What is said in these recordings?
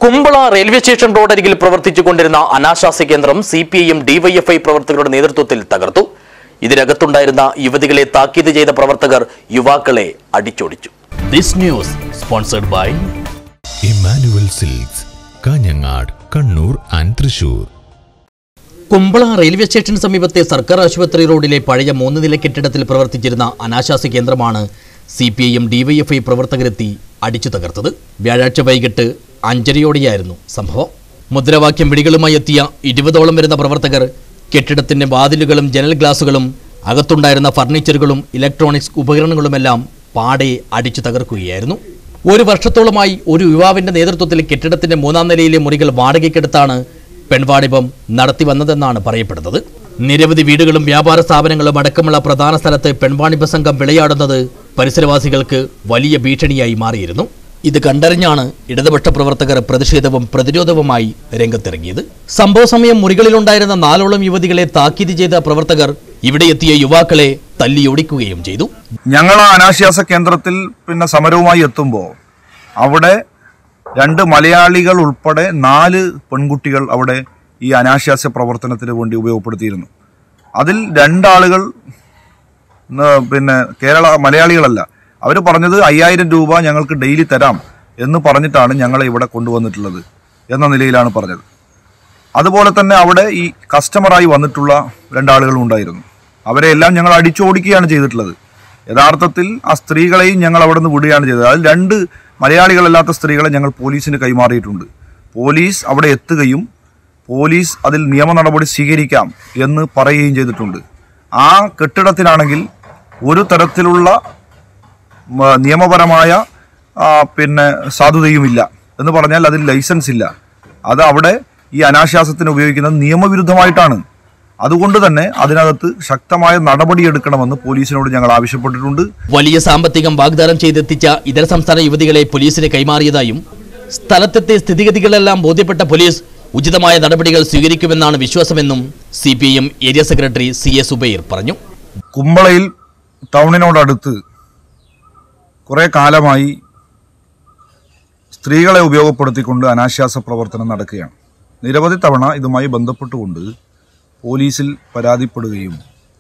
Kumbla railway station റോഡരികിൽ പ്രവർത്തിച്ചുകൊണ്ടിരുന്ന അനാശാസ്യ കേന്ദ്രം C P I M DYFI പ്രവർത്തകരുടെ നേതൃത്വത്തിൽ തകർത്തു ഇതിനകത്തുണ്ടായിരുന്ന യുവതികളെ താക്കീത് ചെയ്ത പ്രവർത്തകർ യുവാക്കളെ അടിച്ചോടിച്ചു this news sponsored by Immanuel Silks Kanhangad Kannur and Thrissur Kumbla railway സ്റ്റേഷന് സമീപത്തെ സർക്കാർ ആശുപത്രി റോഡിലെ പഴയ മൂന്ന് നില കെട്ടിടത്തിൽ പ്രവർത്തിച്ചിരുന്ന അനാശാസ്യ കേന്ദ്രമാണ് C P I M DYFI പ്രവർത്തകരെത്തി അടിച്ചു തകർത്തത് വ്യാഴാഴ്ച വൈകിട്ട് അഞ്ചരയോടെയായിരുന്നു സംഭവം മുദ്രാവാക്യം വിളികളുമായി എത്തിയ ഇരുപതോളം വരുന്ന പ്രവർത്തകർ കെട്ടിടത്തിന്റെ വാതിലുകളും ജനൽ ഗ്ലാസുകളും അകത്തുണ്ടായിരുന്ന ഫർണിച്ചറുകളും ഇലക്ട്രോണിക്സ് ഉപകരണങ്ങളുമെല്ലാം പാടെ അടിച്ചു തകർക്കുകയായിരുന്നു ഒരു വർഷത്തോളമായി ഒരു യുവാവിന്റെ നേതൃത്വത്തിൽ കെട്ടിടത്തിന്റെ മൂന്നാം നിലയിലെ മുറികൾ വാടകയ്ക്കെടുത്താണ് പെൺവാണിഭം നടത്തി വന്നതെന്നാണ് പറയപ്പെടുന്നത് നിരവധി വീടുകളും വ്യാപാര സ്ഥാപനങ്ങളും അടക്കമുള്ള പ്രധാന സ്ഥലത്ത് പെൺവാണിഭ സംഘം വിളയാടുന്നത് പരിസരവാസികൾക്ക് വലിയ ഭീഷണിയായി മാറിയിരുന്നു ഇത് കണ്ടറിഞ്ഞാണ് ഇടതുപക്ഷ പ്രവർത്തകർ പ്രതിഷേധവും പ്രതിരോധവുമായി രംഗത്തിറങ്ങിയത് സംഭവ സമയം മുറികളിലുണ്ടായിരുന്ന നാലോളം യുവതികളെ താക്കീത് ചെയ്ത പ്രവർത്തകർ ഇവിടെ എത്തിയ യുവാക്കളെ തല്ലിയൊടിക്കുകയും ചെയ്തു ഞങ്ങൾ ആ അനാശ്വാസ കേന്ദ്രത്തിൽ പിന്നെ സമരവുമായി എത്തുമ്പോൾ അവിടെ രണ്ട് മലയാളികൾ ഉൾപ്പെടെ നാല് പെൺകുട്ടികൾ അവിടെ ഈ അനാശ്വാസ പ്രവർത്തനത്തിന് വേണ്ടി ഉപയോഗപ്പെടുത്തിയിരുന്നു അതിൽ രണ്ടാളുകൾ ന- പിന്നെ കേരള മലയാളികളല്ല അവർ പറഞ്ഞത് അയ്യായിരം രൂപ ഞങ്ങൾക്ക് ഡെയിലി തരാം എന്ന് പറഞ്ഞിട്ടാണ് ഞങ്ങളെ ഇവിടെ കൊണ്ടുവന്നിട്ടുള്ളത് എന്ന നിലയിലാണ് പറഞ്ഞത് അതുപോലെ തന്നെ അവിടെ ഈ കസ്റ്റമറായി വന്നിട്ടുള്ള രണ്ടാളുകളും ഉണ്ടായിരുന്നു അവരെ എല്ലാം ഞങ്ങൾ അടിച്ചോടിക്കുകയാണ് ചെയ്തിട്ടുള്ളത് യഥാർത്ഥത്തിൽ ആ സ്ത്രീകളെയും ഞങ്ങൾ അവിടെ നിന്ന് വിടുകയാണ് ചെയ്തത് അതിൽ രണ്ട് മലയാളികളല്ലാത്ത സ്ത്രീകളെ ഞങ്ങൾ പോലീസിന് കൈമാറിയിട്ടുണ്ട് പോലീസ് അവിടെ എത്തുകയും പോലീസ് അതിൽ നിയമ നടപടി സ്വീകരിക്കാം എന്ന് പറയുകയും ചെയ്തിട്ടുണ്ട് ആ കെട്ടിടത്തിനാണെങ്കിൽ ഒരു തരത്തിലുള്ള മ- നിയമപരമായ ആ, പിന്നെ സാധുതയുമില്ല എന്ന് പറഞ്ഞാൽ അതിൽ ലൈസൻസ് ഇല്ല അത് അവിടെ ഈ അനാശാസത്തിന് ഉപയോഗിക്കുന്നത് നിയമവിരുദ്ധമായിട്ടാണ് അതുകൊണ്ട് തന്നെ അതിനകത്ത് ശക്തമായ നടപടിയെടുക്കണമെന്ന് പോലീസിനോട് ഞങ്ങൾ ആവശ്യപ്പെട്ടിട്ടുണ്ട് വലിയ സാമ്പത്തികം വാഗ്ദാനം ചെയ്തെത്തിച്ച ഇതര സംസ്ഥാന യുവതികളെ പോലീസിന് കൈമാറിയതായും സ്ഥലത്തെത്തിയ സ്ഥിതിഗതികളെല്ലാം ബോധ്യപ്പെട്ട പോലീസ് ഉചിതമായ നടപടികൾ സ്വീകരിക്കുമെന്നാണ് വിശ്വാസമെന്നും C P I M area secretary C A Subair പറഞ്ഞു കുമ്പളയിൽ ടൗണിനോടടുത്ത് കുറേ കാലമായി സ്ത്രീകളെ ഉപയോഗപ്പെടുത്തിക്കൊണ്ട് അനാശ്വാസ പ്രവർത്തനം നടക്കുകയാണ് നിരവധി തവണ ഇതുമായി ബന്ധപ്പെട്ടുകൊണ്ട് പോലീസിൽ പരാതിപ്പെടുകയും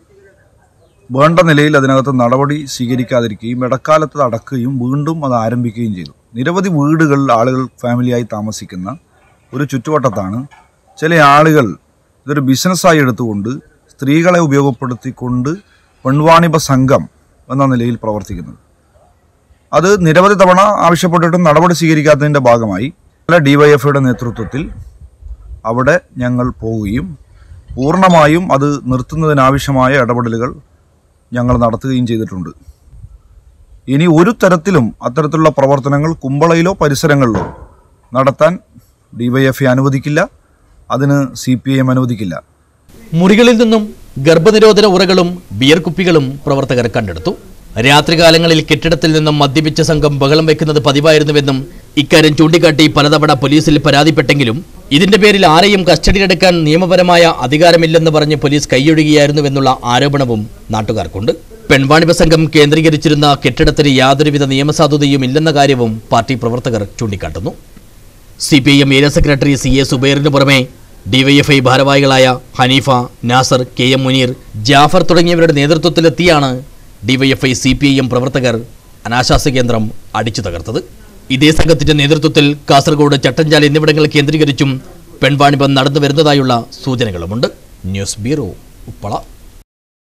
വേണ്ട നിലയിൽ അതിനകത്ത് നടപടി സ്വീകരിക്കാതിരിക്കുകയും ഇടക്കാലത്ത് അത് അടക്കുകയും വീണ്ടും അത് ആരംഭിക്കുകയും ചെയ്തു നിരവധി വീടുകളിൽ ആളുകൾ ഫാമിലിയായി താമസിക്കുന്ന ഒരു ചുറ്റുവട്ടത്താണ് ചില ആളുകൾ ഇതൊരു ബിസിനസ്സായി എടുത്തുകൊണ്ട് സ്ത്രീകളെ ഉപയോഗപ്പെടുത്തിക്കൊണ്ട് പെൺവാണിഭ സംഘം എന്ന നിലയിൽ പ്രവർത്തിക്കുന്നത് അത് നിരവധി തവണ ആവശ്യപ്പെട്ടിട്ടും നടപടി സ്വീകരിക്കാത്തതിൻ്റെ ഭാഗമായി ഡിവൈഎഫ്ഐയുടെ നേതൃത്വത്തിൽ അവിടെ ഞങ്ങൾ പോവുകയും പൂർണ്ണമായും അത് നിർത്തുന്നതിനാവശ്യമായ ഇടപെടലുകൾ ഞങ്ങൾ നടത്തുകയും ചെയ്തിട്ടുണ്ട് ഇനി ഒരു തരത്തിലും അത്തരത്തിലുള്ള പ്രവർത്തനങ്ങൾ കുമ്പളയിലോ പരിസരങ്ങളിലോ നടത്താൻ ഡിവൈഎഫ്ഐ അനുവദിക്കില്ല അതിന് സി പി ഐ എം അനുവദിക്കില്ല മുറികളിൽ നിന്നും ഗർഭനിരോധന ഉറകളും ബിയർ കുപ്പികളും പ്രവർത്തകർ കണ്ടെടുത്തു രാത്രികാലങ്ങളിൽ കെട്ടിടത്തിൽ നിന്നും മദ്യപിച്ച സംഘം ബഹളം വെക്കുന്നത് പതിവായിരുന്നുവെന്നും ഇക്കാര്യം ചൂണ്ടിക്കാട്ടി പലതവണ പോലീസിൽ പരാതിപ്പെട്ടെങ്കിലും ഇതിന്റെ പേരിൽ ആരെയും കസ്റ്റഡിയിലെടുക്കാൻ നിയമപരമായ അധികാരമില്ലെന്ന് പറഞ്ഞ് പോലീസ് കൈയൊഴുകിയായിരുന്നുവെന്നുള്ള ആരോപണവും നാട്ടുകാർക്കുണ്ട് പെൺവാണിഭ സംഘം കേന്ദ്രീകരിച്ചിരുന്ന കെട്ടിടത്തിന് യാതൊരുവിധ നിയമസാധുതയും ഇല്ലെന്ന കാര്യവും പാർട്ടി പ്രവർത്തകർ ചൂണ്ടിക്കാട്ടുന്നു C P I M area secretary C A സുബൈറിന് പുറമെ ഡിവൈഎഫ്ഐ ഭാരവാഹികളായ ഹനീഫ നാസർ കെ എം മുനീർ ജാഫർ തുടങ്ങിയവരുടെ നേതൃത്വത്തിലെത്തിയാണ് DYFI C P I M പ്രവർത്തകർ അനാശാസ കേന്ദ്രം അടിച്ചു തകർത്തത് ഇതേ സംഘത്തിന്റെ നേതൃത്വത്തിൽ കാസർഗോഡ് ചട്ടഞ്ചാൽ എന്നിവിടങ്ങൾ കേന്ദ്രീകരിച്ചും പെൺവാണിഭം നടന്നു വരുന്നതായുള്ള സൂചനകളുമുണ്ട് ന്യൂസ് ബ്യൂറോ ഉപ്പള